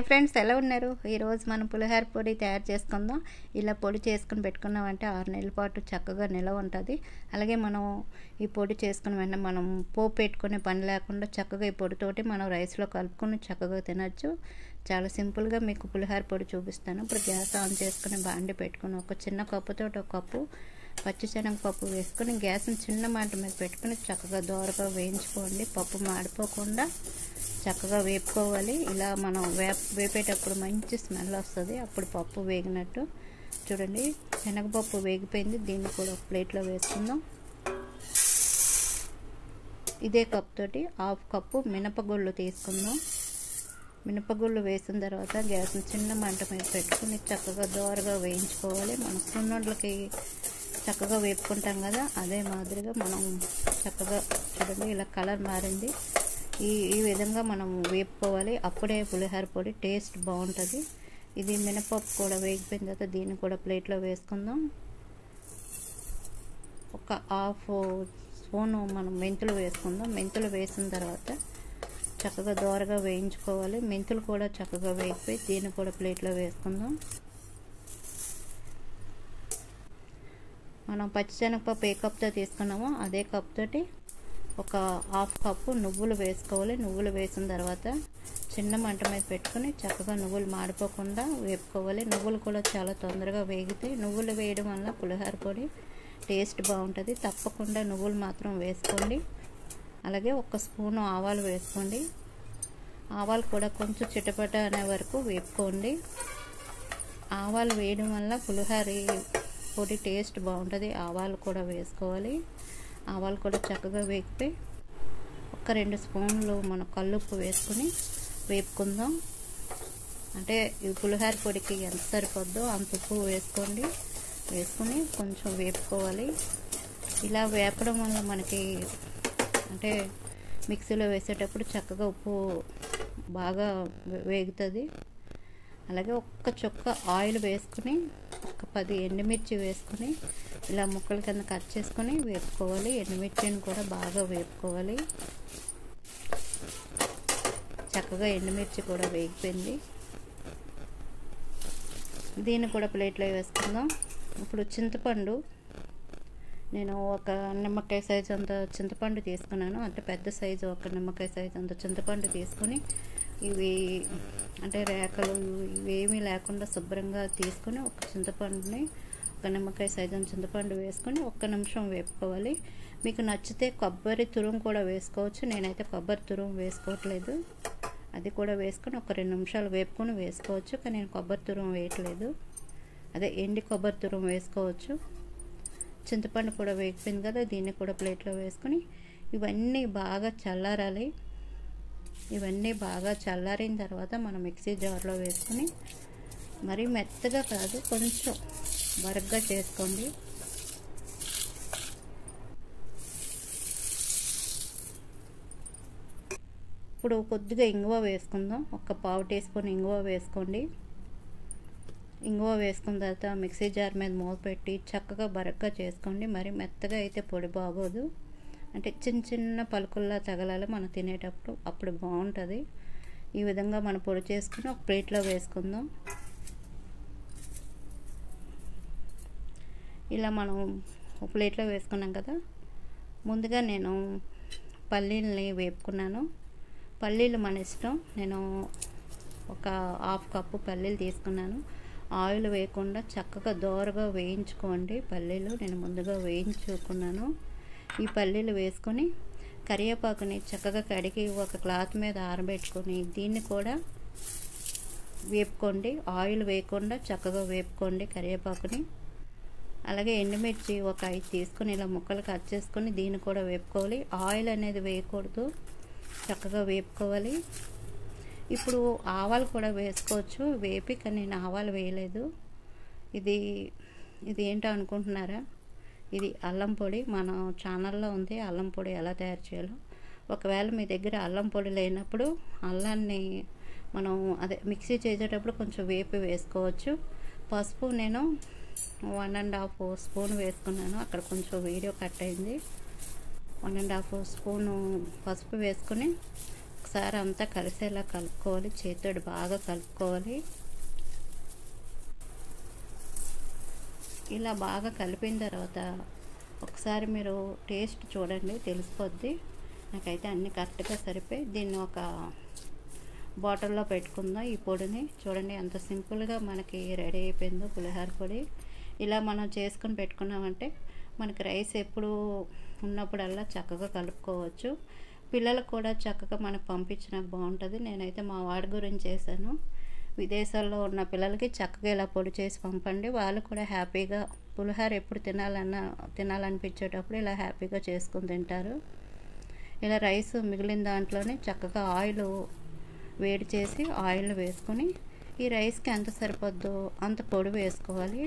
friends ఎలా ఉన్నారు ఈరోజు మనం పులిహోర పొడి తయారు చేసుకుందాం ఇలా పొడి చేసుకుని పెట్టుకున్నామంటే ఆరు నెలల పాటు చక్కగా నిలవ ఉంటుంది అలాగే మనం ఈ పొడి చేసుకుని వెంటనే మనం పోపు పెట్టుకునే పని లేకుండా చక్కగా ఈ పొడితోటి మనం రైస్లో కలుపుకొని చక్కగా తినచ్చు చాలా సింపుల్గా మీకు పులిహోర పొడి చూపిస్తాను ఇప్పుడు గ్యాస్ ఆన్ చేసుకుని బాండి పెట్టుకుని ఒక చిన్న కప్పుతో ఒక కప్పు పచ్చిశనగపప్పు వేసుకొని గ్యాస్ని చిన్న మంట మీద పెట్టుకుని చక్కగా దోరగా వేయించుకోండి పప్పు మాడిపోకుండా చక్కగా వేపుకోవాలి ఇలా మనం వేప వేపేటప్పుడు మంచి స్మెల్ వస్తుంది అప్పుడు పప్పు వేగినట్టు చూడండి శనగపప్పు వేగిపోయింది దీన్ని కూడా ఒక ప్లేట్లో వేసుకుందాం ఇదే కప్ తోటి హాఫ్ కప్పు మినపగుళ్ళు తీసుకుందాం మినపగుళ్ళు వేసిన తర్వాత గ్యాస్ని చిన్న మంట మీద పెట్టుకుని చక్కగా దోరగా వేయించుకోవాలి మనం సున్నుండలకి చక్కగా వేపుకుంటాం కదా అదే మాదిరిగా మనం చక్కగా చూడండి ఇలా కలర్ మారింది ఈ ఈ విధంగా మనం వేపుకోవాలి అప్పుడే పులిహోర పొడి టేస్ట్ బాగుంటుంది ఇది మినపప్పు కూడా వేగిపోయిన తర్వాత దీన్ని కూడా ప్లేట్లో వేసుకుందాం ఒక హాఫ్ స్పూను మనం మెంతులు వేసుకుందాం మెంతులు వేసిన తర్వాత చక్కగా దోరగా వేయించుకోవాలి మెంతులు కూడా చక్కగా వేగిపోయి దీన్ని కూడా ప్లేట్లో వేసుకుందాం మనం పచ్చిశనగపప్పు ఏ కప్తో తీసుకున్నామో అదే కప్ తోటి ఒక హాఫ్ కప్పు నువ్వులు వేసుకోవాలి నువ్వులు వేసిన తర్వాత చిన్న మంట మీద పెట్టుకుని చక్కగా నువ్వులు మాడిపోకుండా వేపుకోవాలి నువ్వులు కూడా చాలా తొందరగా వేగితే నువ్వులు వేయడం వల్ల పులిహోర పొడి టేస్ట్ బాగుంటుంది తప్పకుండా నువ్వులు మాత్రం వేసుకోండి అలాగే ఒక స్పూను ఆవాలు వేసుకోండి ఆవాలు కూడా కొంచెం చిటపట అనే వరకు వేపుకోండి ఆవాలు వేయడం వల్ల పులిహోర పొడి టేస్ట్ బాగుంటుంది ఆవాలు కూడా వేసుకోవాలి ఆవాలు కూడా చక్కగా వేగిపోయి ఒక రెండు స్పూన్లు మన కల్లుప్పు వేసుకొని వేపుకుందాం అంటే ఈ పులిహోర పొడికి ఎంత సరిపోద్దో అంత ఉప్పు వేసుకోండి వేసుకొని కొంచెం వేపుకోవాలి ఇలా వేపడం వల్ల మనకి అంటే మిక్సీలో వేసేటప్పుడు చక్కగా ఉప్పు బాగా వేగుతుంది అలాగే ఒక్క చుక్క ఆయిల్ వేసుకుని ఒక పది ఎండుమిర్చి వేసుకుని ఇలా ముక్కల కింద కట్ చేసుకొని వేపుకోవాలి ఎండుమిర్చిని కూడా బాగా వేపుకోవాలి చక్కగా ఎండుమిర్చి కూడా వేగిపోయింది దీన్ని కూడా ప్లేట్లో వేసుకుందాం ఇప్పుడు చింతపండు నేను ఒక నిమ్మకాయ సైజు అంత చింతపండు తీసుకున్నాను అంటే పెద్ద సైజు ఒక నిమ్మకాయ సైజు అంత చింతపండు తీసుకుని ఇవి అంటే రేకలు ఇవేమీ లేకుండా శుభ్రంగా తీసుకొని ఒక చింతపండుని ఒక నిమ్మకాయ సైజు చింతపండు వేసుకొని ఒక్క నిమిషం వేపుకోవాలి మీకు నచ్చితే కొబ్బరి తురుము కూడా వేసుకోవచ్చు నేనైతే కొబ్బరి తురుము వేసుకోవట్లేదు అది కూడా వేసుకొని ఒక రెండు నిమిషాలు వేపుకొని వేసుకోవచ్చు కానీ నేను కొబ్బరి తురుము వేయట్లేదు అదే ఎండి కొబ్బరి తురుము వేసుకోవచ్చు చింతపండు కూడా వేగిపోయింది కదా దీన్ని కూడా ప్లేట్లో వేసుకొని ఇవన్నీ బాగా చల్లారాలి ఇవన్నీ బాగా చల్లారిన తర్వాత మనం మిక్సీ జార్లో వేసుకొని మరీ మెత్తగా కాదు కొంచెం బరగ్గా చేసుకోండి ఇప్పుడు కొద్దిగా ఇంగువ వేసుకుందాం ఒక పావు టీ స్పూన్ ఇంగువ వేసుకోండి ఇంగువ వేసుకున్న తర్వాత మిక్సీ జార్ మీద మూత పెట్టి చక్కగా బరగ్గా చేసుకోండి మరి మెత్తగా అయితే పొడి బాగోదు అంటే చిన్న చిన్న పలుకుల్లా తగలాలి మనం తినేటప్పుడు అప్పుడు బాగుంటుంది ఈ విధంగా మనం పొడి చేసుకుని ఒక ప్లేట్లో వేసుకుందాం ఇలా మనం ఒక ప్లేట్లో వేసుకున్నాం కదా ముందుగా నేను పల్లీలని వేపుకున్నాను పల్లీలు మన ఇష్టం నేను ఒక హాఫ్ కప్పు పల్లీలు తీసుకున్నాను ఆయిల్ వేయకుండా చక్కగా దోరగా వేయించుకోండి పల్లీలు నేను ముందుగా వేయించుకున్నాను ఈ పల్లీలు వేసుకొని కరివేపాకుని చక్కగా కడిగి ఒక క్లాత్ మీద ఆరబెట్టుకొని దీన్ని కూడా వేపుకోండి ఆయిల్ వేయకుండా చక్కగా వేపుకోండి కరివేపాకుని అలాగే ఎండుమిర్చి ఒక ఐదు తీసుకొని ఇలా ముక్కలు కట్ చేసుకొని దీన్ని కూడా వేపుకోవాలి ఆయిల్ అనేది వేయకూడదు చక్కగా వేపుకోవాలి ఇప్పుడు ఆవాలు కూడా వేసుకోవచ్చు వేపి కానీ నేను ఆవాలు వేయలేదు ఇది ఇది ఏంటో అనుకుంటున్నారా ఇది అల్లం పొడి మన ఛానల్లో ఉంది అల్లం పొడి ఎలా తయారు చేయాలో ఒకవేళ మీ దగ్గర అల్లం పొడి లేనప్పుడు అల్లాన్ని మనం అదే మిక్సీ చేసేటప్పుడు కొంచెం వేపి వేసుకోవచ్చు పసుపు నేను వన్ అండ్ హాఫ్ స్పూన్ వేసుకున్నాను అక్కడ కొంచెం వీడియో కట్ అయింది వన్ అండ్ హాఫ్ స్పూను పసుపు వేసుకొని ఒకసారి అంతా కలిసేలా కలుపుకోవాలి చేతితోటి బాగా కలుపుకోవాలి ఇలా బాగా కలిపిన తర్వాత ఒకసారి మీరు టేస్ట్ చూడండి తెలిసిపోద్ది నాకైతే అన్నీ కరెక్ట్గా సరిపోయి దీన్ని ఒక బాటిల్లో పెట్టుకుందాం ఈ పొడిని చూడండి ఎంత సింపుల్గా మనకి రెడీ అయిపోయిందో పులిహోర పొడి ఇలా మనం చేసుకుని పెట్టుకున్నామంటే మనకి రైస్ ఎప్పుడు ఉన్నప్పుడల్లా చక్కగా కలుపుకోవచ్చు పిల్లలకు కూడా చక్కగా మనకు పంపించినాక బాగుంటుంది నేనైతే మా వాడి గురించి చేశాను విదేశాల్లో ఉన్న పిల్లలకి చక్కగా ఇలా పొడి చేసి పంపండి వాళ్ళు కూడా హ్యాపీగా పులిహోర ఎప్పుడు తినాలన్నా తినాలనిపించేటప్పుడు ఇలా హ్యాపీగా చేసుకుని తింటారు ఇలా రైస్ మిగిలిన దాంట్లోనే చక్కగా ఆయిల్ వేడి చేసి ఆయిల్ వేసుకొని ఈ రైస్కి ఎంత సరిపోద్దో అంత పొడి వేసుకోవాలి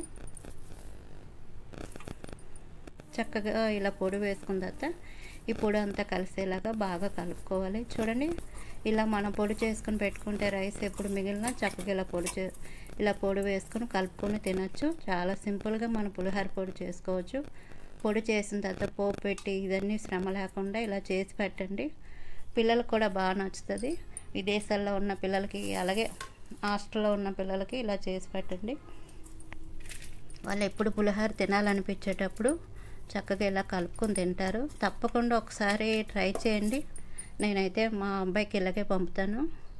చక్కగా ఇలా పొడి వేసుకున్న తర్వాత ఈ పొడి అంతా కలిసేలాగా బాగా కలుపుకోవాలి చూడండి ఇలా మనం పొడి చేసుకుని పెట్టుకుంటే రైస్ ఎప్పుడు మిగిలినా చక్కగా ఇలా పొడి చే ఇలా పొడి వేసుకొని కలుపుకొని తినచ్చు చాలా సింపుల్గా మన పులిహోర పొడి చేసుకోవచ్చు పొడి చేసిన తర్వాత పోపు పెట్టి ఇవన్నీ శ్రమ లేకుండా ఇలా చేసి పెట్టండి పిల్లలకు కూడా బాగా నచ్చుతుంది విదేశాల్లో ఉన్న పిల్లలకి అలాగే హాస్టల్లో ఉన్న పిల్లలకి ఇలా చేసి పెట్టండి వాళ్ళు ఎప్పుడు పులిహోర తినాలనిపించేటప్పుడు చక్కగా ఇలా కలుపుకొని తింటారు తప్పకుండా ఒకసారి ట్రై చేయండి నేనైతే మా అబ్బాయికి ఇలాగే పంపుతాను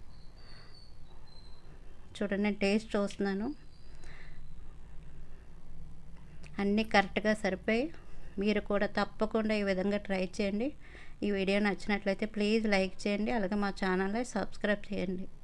చూడండి టేస్ట్ చూస్తున్నాను అన్నీ కరెక్ట్గా సరిపోయి మీరు కూడా తప్పకుండా ఈ విధంగా ట్రై చేయండి ఈ వీడియో నచ్చినట్లయితే ప్లీజ్ లైక్ చేయండి అలాగే మా ఛానల్ని సబ్స్క్రైబ్ చేయండి